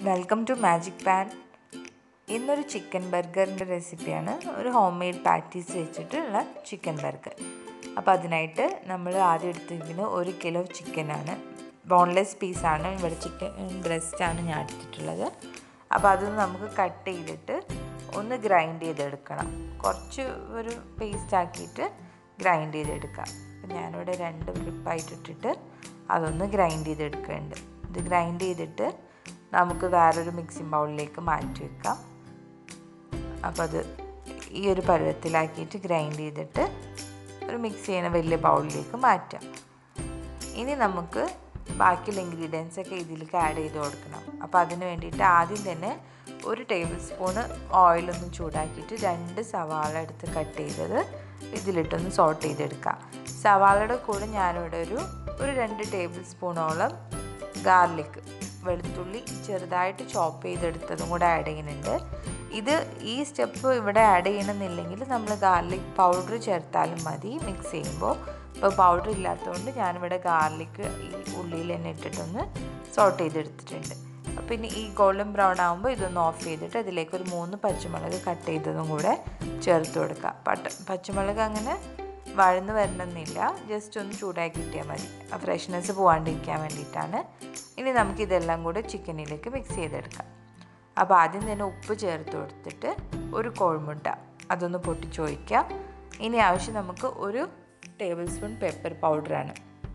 welcome to magic pan ഇന്നൊരു chicken ബർഗറിൻ്റെ റെസിപ്പിയാണ് ഒരു ഹോം മെയ്ഡ് പാറ്റീസ് വെച്ചിട്ടുള്ള ചിക്കൻ ബർഗർ അപ്പോൾ അതിനായിട്ട് നമ്മൾ ആദ്യം എടുത്തിരിക്കുന്നത് ഒരു കിലോ ചിക്കനാണ് ബോൺലെസ് പീസാണ് ഇവിടെ ചിക്കൻ ബ്രസ്റ്റാണ് ഞാൻ എടുത്തിട്ടുള്ളത് അപ്പോൾ അതൊന്ന് നമുക്ക് കട്ട് ചെയ്തിട്ട് ഒന്ന് ഗ്രൈൻഡ് ചെയ്തെടുക്കണം കുറച്ച് ഒരു പേസ്റ്റ് ആക്കിയിട്ട് ഗ്രൈൻഡ് ചെയ്തെടുക്കാം അപ്പം ഞാനിവിടെ രണ്ട് ഫ്ലിപ്പായിട്ട് ഇട്ടിട്ട് അതൊന്ന് ഗ്രൈൻഡ് ചെയ്തെടുക്കുന്നുണ്ട് ഇത് ഗ്രൈൻഡ് ചെയ്തിട്ട് നമുക്ക് വേറൊരു മിക്സിംഗ് ബൗളിലേക്ക് മാറ്റി വെക്കാം അപ്പോൾ അത് ഈ ഒരു പരുവത്തിലാക്കിയിട്ട് ഗ്രൈൻഡ് ചെയ്തിട്ട് ഒരു മിക്സ് ചെയ്യുന്ന വലിയ ബൗളിലേക്ക് മാറ്റാം ഇനി നമുക്ക് ബാക്കിയുള്ള ഇൻഗ്രീഡിയൻസ് ഒക്കെ ഇതിലേക്ക് ആഡ് ചെയ്ത് കൊടുക്കണം അപ്പോൾ അതിന് വേണ്ടിയിട്ട് ആദ്യം തന്നെ ഒരു ടേബിൾ സ്പൂണ് ഓയിലൊന്ന് ചൂടാക്കിയിട്ട് രണ്ട് സവാള എടുത്ത് കട്ട് ചെയ്തത് ഇതിലിട്ടൊന്ന് സോട്ട് ചെയ്തെടുക്കാം സവാളയുടെ കൂടെ ഞാനിവിടെ ഒരു ഒരു രണ്ട് ടേബിൾ സ്പൂണോളം ഗാർലിക് വെളുത്തുള്ളി ചെറുതായിട്ട് ചോപ്പ് ചെയ്തെടുത്തതും കൂടെ ആഡ് ചെയ്യുന്നുണ്ട് ഇത് ഈ സ്റ്റെപ്പ് ഇവിടെ ആഡ് ചെയ്യണമെന്നില്ലെങ്കിൽ നമ്മൾ ഗാർലിക് പൗഡർ ചേർത്താലും മതി മിക്സ് ചെയ്യുമ്പോൾ ഇപ്പോൾ പൗഡർ ഇല്ലാത്തതുകൊണ്ട് ഞാനിവിടെ ഗാർലിക് ഈ ഉള്ളിയിൽ തന്നെ ഇട്ടിട്ടൊന്ന് സോട്ട് ചെയ്തെടുത്തിട്ടുണ്ട് അപ്പോൾ ഇനി ഈ ഗോൾഡൻ ബ്രൗൺ ആകുമ്പോൾ ഇതൊന്ന് ഓഫ് ചെയ്തിട്ട് അതിലേക്ക് ഒരു മൂന്ന് പച്ചമുളക് കട്ട് ചെയ്തതും കൂടെ ചേർത്ത് കൊടുക്കുക പട്ട പച്ചമുളക് അങ്ങനെ വഴന്ന് വരണമെന്നില്ല ജസ്റ്റ് ഒന്ന് ചൂടാക്കി കിട്ടിയാൽ മതി ആ ഫ്രഷ്നെസ് പോകാണ്ടിരിക്കാൻ വേണ്ടിയിട്ടാണ് ഇനി നമുക്ക് ഇതെല്ലാം കൂടെ ചിക്കനിലേക്ക് മിക്സ് ചെയ്തെടുക്കാം അപ്പോൾ ആദ്യം തന്നെ ഉപ്പ് ചേർത്ത് കൊടുത്തിട്ട് ഒരു കോഴിമുട്ട അതൊന്ന് പൊട്ടിച്ച് ഒഴിക്കാം ഇനി ആവശ്യം നമുക്ക് ഒരു ടേബിൾ സ്പൂൺ പെപ്പർ പൗഡറാണ്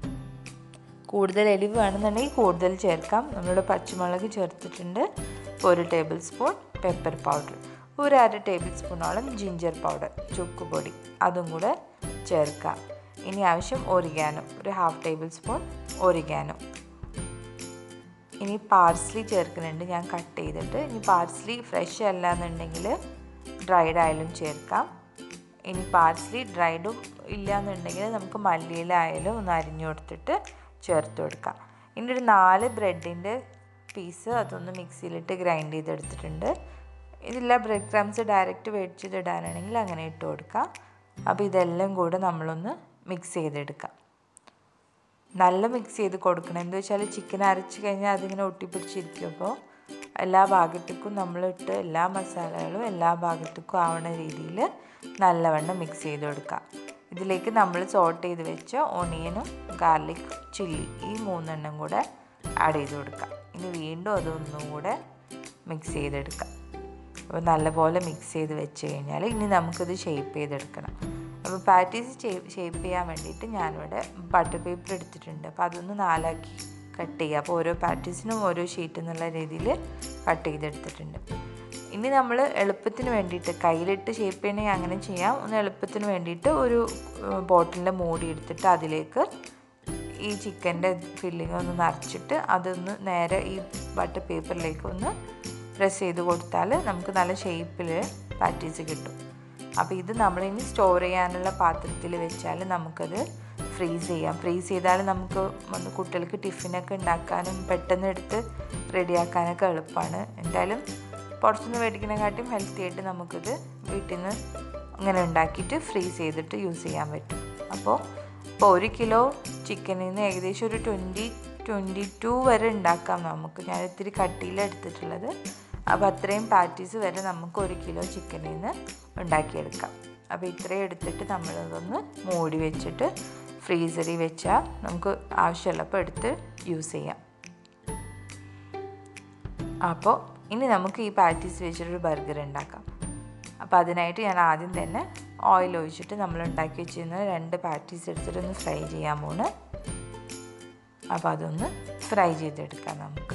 കൂടുതൽ എരിവ് വേണമെന്നുണ്ടെങ്കിൽ കൂടുതൽ ചേർക്കാം നമ്മളിവിടെ പച്ചമുളക് ചേർത്തിട്ടുണ്ട് ഒരു ടേബിൾ സ്പൂൺ പെപ്പർ പൗഡർ ഒരു അര ടേബിൾ സ്പൂണോളം ജിഞ്ചർ പൗഡർ ചുക്ക് പൊടി അതും കൂടെ ചേർക്കാം ഇനി ആവശ്യം ഒരിഗാനോ ഒരു ഹാഫ് ടേബിൾ സ്പൂൺ ഒരിഗാനോ ഇനി പാർസ്ലി ചേർക്കുന്നുണ്ട് ഞാൻ കട്ട് ചെയ്തിട്ട് ഇനി പാർസ്ലി ഫ്രഷ് അല്ല എന്നുണ്ടെങ്കിൽ ഡ്രൈഡ് ആയാലും ചേർക്കാം ഇനി പാർസ്ലി ഡ്രൈഡും ഇല്ല എന്നുണ്ടെങ്കിൽ നമുക്ക് മല്ലിയില ആയാലും ഒന്ന് അരിഞ്ഞു കൊടുത്തിട്ട് ചേർത്ത് കൊടുക്കാം ഇനി ഒരു നാല് ബ്രെഡിൻ്റെ പീസ് അതൊന്ന് മിക്സിയിലിട്ട് ഗ്രൈൻഡ് ചെയ്തെടുത്തിട്ടുണ്ട് ഇതില്ല ബ്രെഡ് ക്രംസ് ഡയറക്റ്റ് മേടിച്ചിട്ട് ഇടാനാണെങ്കിൽ അങ്ങനെ ഇട്ട് കൊടുക്കാം അപ്പോൾ ഇതെല്ലാം കൂടെ നമ്മളൊന്ന് മിക്സ് ചെയ്തെടുക്കാം നല്ല മിക്സ് ചെയ്ത് കൊടുക്കണം എന്താ വെച്ചാൽ ചിക്കൻ അരച്ച് കഴിഞ്ഞാൽ അതിങ്ങനെ ഒട്ടിപ്പിടിച്ചിരിക്കും അപ്പോൾ എല്ലാ ഭാഗത്തേക്കും നമ്മളിട്ട് എല്ലാ മസാലകളും എല്ലാ ഭാഗത്തേക്കും ആവണ രീതിയിൽ നല്ലവണ്ണം മിക്സ് ചെയ്ത് കൊടുക്കാം ഇതിലേക്ക് നമ്മൾ സോട്ട് ചെയ്ത് വെച്ച ഒണിയനും ഗാർലിക് ചില്ലി ഈ മൂന്നെണ്ണം കൂടെ ആഡ് ചെയ്ത് കൊടുക്കാം ഇനി വീണ്ടും അതൊന്നും കൂടെ മിക്സ് ചെയ്തെടുക്കാം അപ്പോൾ നല്ലപോലെ മിക്സ് ചെയ്ത് വെച്ച് കഴിഞ്ഞാൽ ഇനി നമുക്കിത് ഷേപ്പ് ചെയ്തെടുക്കണം അപ്പോൾ പാറ്റീസ് ഷേപ്പ് ചെയ്യാൻ വേണ്ടിയിട്ട് ഞാനിവിടെ ബട്ടർ പേപ്പർ എടുത്തിട്ടുണ്ട് അപ്പോൾ അതൊന്ന് നാലാക്കി കട്ട് ചെയ്യുക അപ്പോൾ ഓരോ പാറ്റീസിനും ഓരോ ഷീറ്റ് എന്നുള്ള രീതിയിൽ കട്ട് ചെയ്തെടുത്തിട്ടുണ്ട് ഇനി നമ്മൾ എളുപ്പത്തിന് വേണ്ടിയിട്ട് കയ്യിലിട്ട് ഷേപ്പ് ചെയ്യണമെങ്കിൽ അങ്ങനെ ചെയ്യാം ഒന്ന് എളുപ്പത്തിന് വേണ്ടിയിട്ട് ഒരു ബോട്ടിലിൻ്റെ മൂടി എടുത്തിട്ട് അതിലേക്ക് ഈ ചിക്കൻ്റെ ഫില്ലിങ് ഒന്ന് നിറച്ചിട്ട് അതൊന്ന് നേരെ ഈ ബട്ടർ പേപ്പറിലേക്ക് ഒന്ന് പ്രസ് ചെയ്ത് കൊടുത്താൽ നമുക്ക് നല്ല ഷേപ്പിൽ പാറ്റീസ് കിട്ടും അപ്പോൾ ഇത് നമ്മളിനി സ്റ്റോർ ചെയ്യാനുള്ള പാത്രത്തിൽ വെച്ചാൽ നമുക്കത് ഫ്രീസ് ചെയ്യാം ഫ്രീസ് ചെയ്താൽ നമുക്ക് വന്ന് കുട്ടികൾക്ക് ടിഫിനൊക്കെ ഉണ്ടാക്കാനും പെട്ടെന്ന് എടുത്ത് റെഡിയാക്കാനൊക്കെ എളുപ്പമാണ് എന്തായാലും പുറത്തുനിന്ന് മേടിക്കുന്നതിനെക്കാട്ടും ഹെൽത്തി ആയിട്ട് നമുക്കിത് വീട്ടിൽ നിന്ന് അങ്ങനെ ഉണ്ടാക്കിയിട്ട് ഫ്രീസ് ചെയ്തിട്ട് യൂസ് ചെയ്യാൻ പറ്റും അപ്പോൾ ഇപ്പോൾ ഒരു കിലോ ചിക്കനിൽ നിന്ന് ഏകദേശം ഒരു ട്വൻറ്റി ട്വൻറ്റി ടു വരെ ഉണ്ടാക്കാം നമുക്ക് ഞാൻ ഇത്തിരി കട്ടിയിലാണ് എടുത്തിട്ടുള്ളത് അപ്പോൾ അത്രയും പാറ്റീസ് വരെ നമുക്ക് ഒരു കിലോ ചിക്കനിൽ നിന്ന് ഉണ്ടാക്കിയെടുക്കാം അപ്പോൾ ഇത്രയും എടുത്തിട്ട് നമ്മളിതൊന്ന് മൂടി വെച്ചിട്ട് ഫ്രീസറിൽ വെച്ചാൽ നമുക്ക് ആവശ്യമുള്ളപ്പോൾ എടുത്ത് യൂസ് ചെയ്യാം അപ്പോൾ ഇനി നമുക്ക് ഈ പാറ്റീസ് വെച്ചിട്ടൊരു ബർഗർ ഉണ്ടാക്കാം അപ്പോൾ അതിനായിട്ട് ഞാൻ ആദ്യം തന്നെ ഓയിൽ ഒഴിച്ചിട്ട് നമ്മൾ ഉണ്ടാക്കി വെച്ചിരുന്ന രണ്ട് പാറ്റീസ് എടുത്തിട്ടൊന്ന് ഫ്രൈ ചെയ്യാൻ പോണ് അപ്പോൾ അതൊന്ന് ഫ്രൈ ചെയ്തെടുക്കാം നമുക്ക്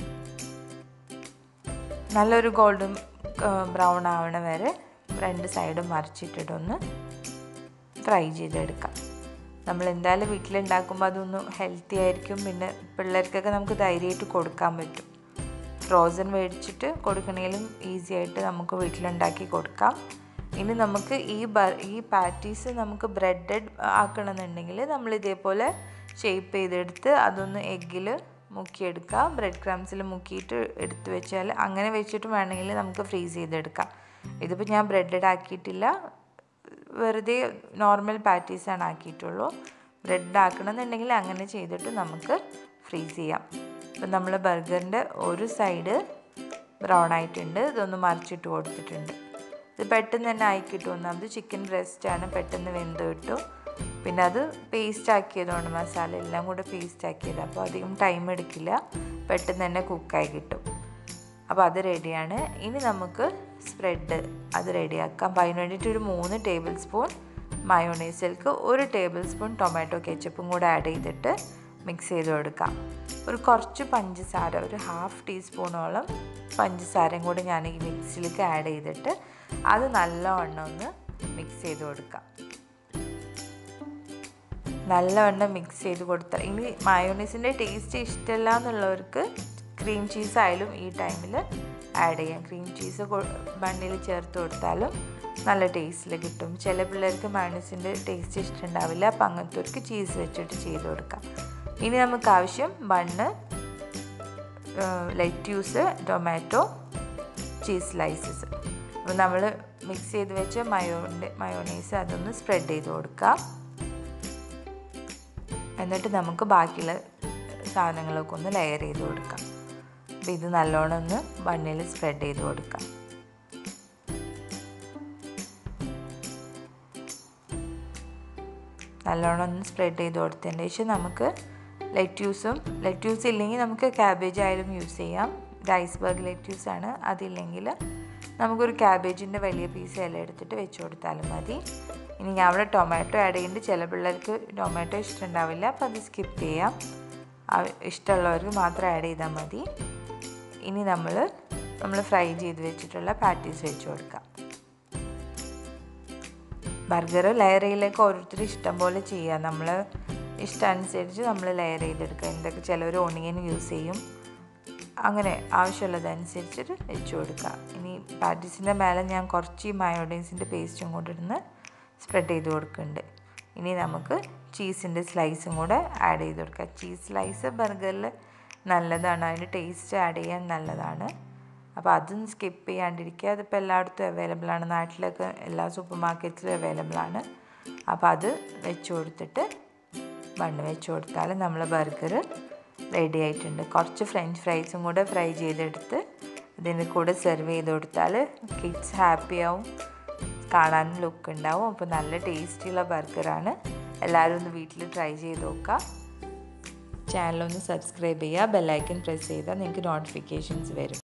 നല്ലൊരു ഗോൾഡൻ ബ്രൗൺ ആവണ വരെ രണ്ട് സൈഡും മറിച്ചിട്ടിട്ടൊന്ന് ഫ്രൈ ചെയ്തെടുക്കാം നമ്മൾ എന്തായാലും വീട്ടിലുണ്ടാക്കുമ്പോൾ അതൊന്ന് ഹെൽത്തി ആയിരിക്കും പിന്നെ പിള്ളേർക്കൊക്കെ നമുക്ക് ധൈര്യമായിട്ട് കൊടുക്കാൻ പറ്റും ഫ്രോസൺ മേടിച്ചിട്ട് കൊടുക്കണേലും ഈസി ആയിട്ട് നമുക്ക് വീട്ടിലുണ്ടാക്കി കൊടുക്കാം ഇനി നമുക്ക് ഈ ബ ഈ പാറ്റീസ് നമുക്ക് ബ്രെഡഡ് ആക്കണമെന്നുണ്ടെങ്കിൽ നമ്മൾ ഇതേപോലെ ഷേപ്പ് ചെയ്തെടുത്ത് അതൊന്ന് എഗ്ഗിൽ മുക്കിയെടുക്കുക ബ്രെഡ് ക്രംസിൽ മുക്കിയിട്ട് എടുത്ത് വെച്ചാൽ അങ്ങനെ വെച്ചിട്ട് വേണമെങ്കിൽ നമുക്ക് ഫ്രീസ് ചെയ്തെടുക്കാം ഇതിപ്പോൾ ഞാൻ ബ്രെഡഡ് ആക്കിയിട്ടില്ല വെറുതെ നോർമൽ പാറ്റീസാണ് ആക്കിയിട്ടുള്ളൂ ബ്രെഡ് ആക്കണമെന്നുണ്ടെങ്കിൽ അങ്ങനെ ചെയ്തിട്ട് നമുക്ക് ഫ്രീസ് ചെയ്യാം ഇപ്പം നമ്മൾ ബർഗറിൻ്റെ ഒരു സൈഡ് ബ്രൗൺ ആയിട്ടുണ്ട് ഇതൊന്ന് മറിച്ചിട്ട് കൊടുത്തിട്ടുണ്ട് ഇത് പെട്ടെന്ന് തന്നെ ആയി കിട്ടും ഒന്നാമത് ചിക്കൻ ബ്രസ്റ്റ് ആണ് പെട്ടെന്ന് വെന്ത് കിട്ടും പിന്നെ അത് പേസ്റ്റ് ആക്കിയതുകൊണ്ട് മസാല എല്ലാം കൂടെ പേസ്റ്റ് ആക്കിയത് അപ്പോൾ അധികം ടൈം എടുക്കില്ല പെട്ടെന്ന് തന്നെ കുക്കായി കിട്ടും അപ്പോൾ അത് റെഡിയാണ് ഇനി നമുക്ക് സ്പ്രെഡ് അത് റെഡിയാക്കാം അപ്പോൾ അതിന് വേണ്ടിയിട്ട് ഒരു മൂന്ന് ടേബിൾ സ്പൂൺ മയോണൈസിലേക്ക് ഒരു ടേബിൾ സ്പൂൺ ടൊമാറ്റോ കെച്ചപ്പും കൂടെ ആഡ് ചെയ്തിട്ട് മിക്സ് ചെയ്ത് കൊടുക്കാം ഒരു കുറച്ച് പഞ്ചസാര ഒരു ഹാഫ് ടീസ്പൂണോളം പഞ്ചസാരയും കൂടെ ഞാൻ ഈ മിക്സിലേക്ക് ആഡ് ചെയ്തിട്ട് അത് നല്ലവണ്ണം ഒന്ന് മിക്സ് ചെയ്ത് കൊടുക്കാം നല്ലവണ്ണം മിക്സ് ചെയ്ത് കൊടുത്താൽ ഇനി മയോണൈസിൻ്റെ ടേസ്റ്റ് ഇഷ്ടമല്ല എന്നുള്ളവർക്ക് ക്രീം ചീസ് ആയാലും ഈ ടൈമിൽ ആഡ് ചെയ്യാം ക്രീം ചീസ് ബണ്ണിൽ ചേർത്ത് കൊടുത്താലും നല്ല ടേസ്റ്റിൽ കിട്ടും ചില പിള്ളേർക്ക് മയോണൈസിൻ്റെ ടേസ്റ്റ് ഇഷ്ടമുണ്ടാവില്ല അപ്പം അങ്ങനത്തെവർക്ക് ചീസ് വെച്ചിട്ട് ചെയ്ത് കൊടുക്കാം ഇനി നമുക്ക് ആവശ്യം bun lettuce tomato cheese slices അപ്പോൾ നമ്മൾ മിക്സ് ചെയ്ത് വെച്ച മയോൻ്റെ മയോണൈസ് അതൊന്ന് സ്പ്രെഡ് ചെയ്ത് കൊടുക്കാം എന്നിട്ട് നമുക്ക് ബാക്കിയുള്ള സാധനങ്ങളൊക്കെ ഒന്ന് ലെയർ ചെയ്ത് കൊടുക്കാം അപ്പോൾ ഇത് നല്ലോണം ഒന്ന് ബണ്ണിൽ സ്പ്രെഡ് ചെയ്ത് കൊടുക്കാം നല്ലോണം ഒന്ന് സ്പ്രെഡ് ചെയ്ത് കൊടുത്തതിന് ശേഷം നമുക്ക് ലെറ്റ്യൂസും ലെറ്റ്യൂസ് ഇല്ലെങ്കിൽ നമുക്ക് ക്യാബേജ് ആയാലും യൂസ് ചെയ്യാം ഇത് ഐസ്ബർഗ് ലെറ്റ്യൂസ് ആണ് അതില്ലെങ്കിൽ നമുക്കൊരു ക്യാബേജിൻ്റെ വലിയ പീസ് ഇല എടുത്തിട്ട് വെച്ച് കൊടുത്താലും മതി ഇനി ഞാൻ അവിടെ ടൊമാറ്റോ ആഡ് ചെയ്യുന്നുണ്ട് ചില പിള്ളേർക്ക് ടൊമാറ്റോ ഇഷ്ടമുണ്ടാവില്ല അപ്പോൾ അത് സ്കിപ്പ് ചെയ്യാം ഇഷ്ടമുള്ളവർക്ക് മാത്രം ആഡ് ചെയ്താൽ മതി ഇനി നമ്മൾ നമ്മൾ ഫ്രൈ ചെയ്ത് വെച്ചിട്ടുള്ള പാറ്റീസ് വെച്ച് കൊടുക്കാം ബർഗർ ലെയർ ചെയ്യലേക്ക് ഓരോരുത്തർ ഇഷ്ടം പോലെ ചെയ്യുക നമ്മൾ ഇഷ്ടാനുസരിച്ച് നമ്മൾ ലെയർ ചെയ്തെടുക്കുക എന്തൊക്കെ ചിലവർ ഓണിയൻ യൂസ് ചെയ്യും അങ്ങനെ ആവശ്യമുള്ളതനുസരിച്ചിട്ട് വെച്ച് കൊടുക്കുക ഇനി പാറ്റീസിൻ്റെ മേലെ ഞാൻ കുറച്ച് മയോണൈസിൻ്റെ പേസ്റ്റും കൂടെ ഇടുന്ന് സ്പ്രെഡ് ചെയ്ത് കൊടുക്കുന്നുണ്ട് ഇനി നമുക്ക് ചീസിൻ്റെ സ്ലൈസും കൂടെ ആഡ് ചെയ്ത് കൊടുക്കുക ചീസ് സ്ലൈസ് ബർഗറിൽ നല്ലതാണ് അതിൻ്റെ ടേസ്റ്റ് ആഡ് ചെയ്യാൻ നല്ലതാണ് അപ്പോൾ അതും സ്കിപ്പ് ചെയ്യാണ്ടിരിക്കുക അതിപ്പോൾ എല്ലായിടത്തും അവൈലബിൾ ആണ് നാട്ടിലൊക്കെ എല്ലാ സൂപ്പർ മാർക്കറ്റിലും അവൈലബിൾ ആണ് അപ്പോൾ അത് വെച്ച് കൊടുത്തിട്ട് ബണ്ണ് വെച്ച് കൊടുത്താൽ നമ്മൾ ബർഗർ റെഡി ആയിട്ടുണ്ട് കുറച്ച് ഫ്രഞ്ച് ഫ്രൈസും കൂടെ ഫ്രൈ ചെയ്തെടുത്ത് ഇതിൻ്റെ കൂടെ സെർവ് ചെയ്ത് കൊടുത്താൽ കിഡ്സ് ഹാപ്പി ആവും കാണാനും ലുക്ക് ഉണ്ടാവും അപ്പോൾ നല്ല ടേസ്റ്റിയുള്ള ബർഗറാണ് എല്ലാവരും ഒന്ന് വീട്ടിൽ ട്രൈ ചെയ്ത് നോക്കുക ചാനലൊന്ന് സബ്സ്ക്രൈബ് ചെയ്യുക ബെല്ലൈക്കൺ പ്രസ് ചെയ്താൽ നിങ്ങൾക്ക് നോട്ടിഫിക്കേഷൻസ് വരും